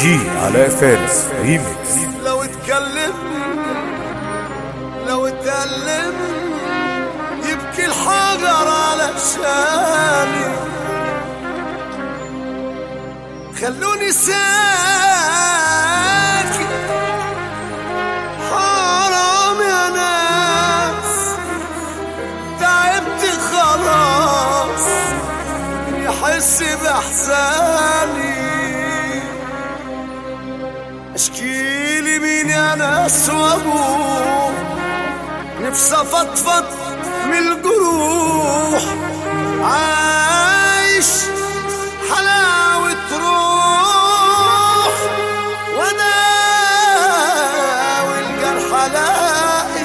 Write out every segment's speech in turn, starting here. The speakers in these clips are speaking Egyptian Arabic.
جي علاء فارس ريميكس لو اتكلم لو اتكلم يبكي الحجر على شامي خلوني ساكت حرام يا ناس تعبت خلاص يحس بإحساني اشكيلي مين يا ناس وابوه نفسي افضفض من الجروح عايش حلاوة روح وداوي الجرح الاقي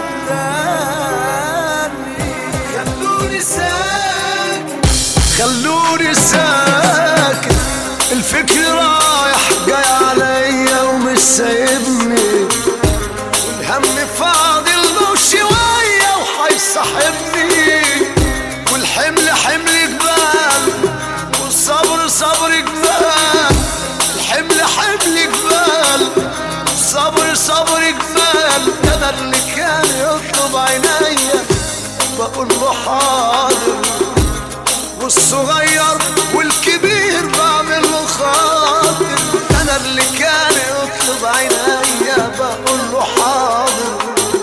التاني خلوني ساكت خلوني ساكت الفكر رايح جاي عليا ومش سايبني والهم فاضل له شوية وحيصاحبني والحمل حمل جبال والصبر صبر جبال الحمل حمل جبال والصبر صبر جبال ده اللي كان يطلب عينيا بقول له حاضر والصغير والكبير بعمل له خاطر انا اللي كان يطلب عينيا بقول له حاضر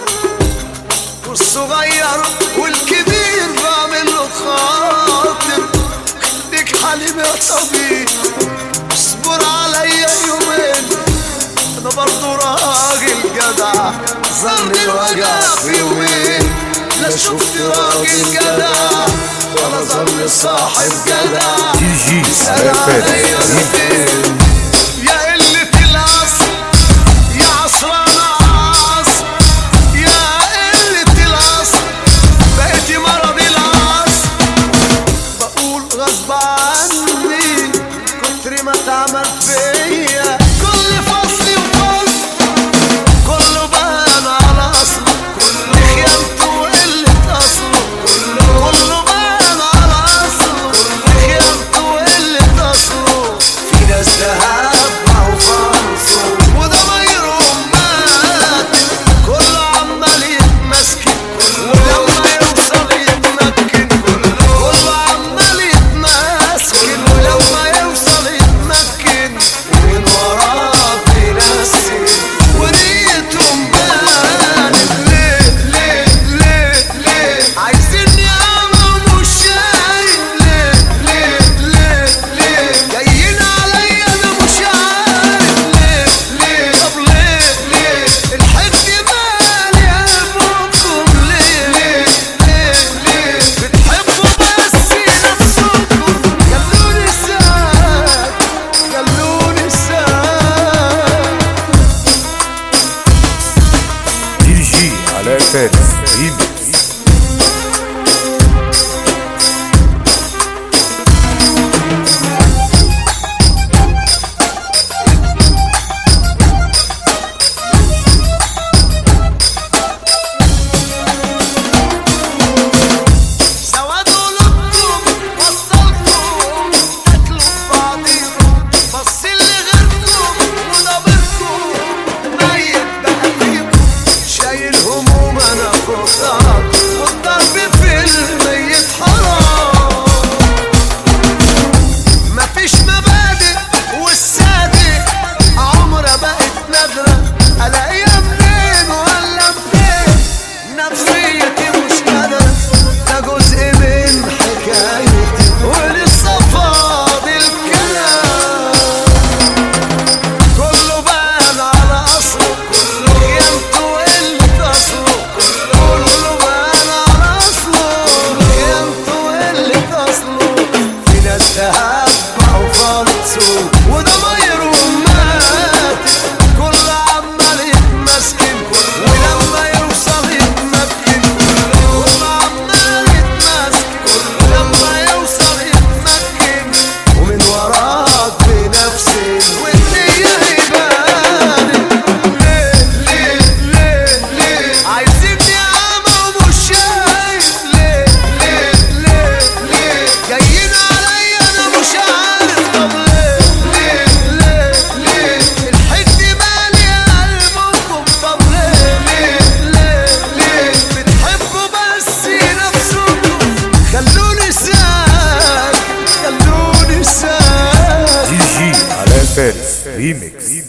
والصغير والكبير بعمل له خاطر خليك حليم يا طبيب اصبر عليا يومين انا برضو راجل جدع ظني وجع في يومين لا شفت راجل جدع ولا ظن صاحب جدع دي جي علاء فارس ريميكس يا قلة الأصل يا عصرانة عصر يا قلة الأصل بقيتي مرض العصر بقول غصب عني كتر ما اتعمل فيا كل فصل وفصل كله بان على اصله كله خيانته وقلة اصله كله كله بان على اصله كله خيانته وقلة اصله في ناس فارس ريميكس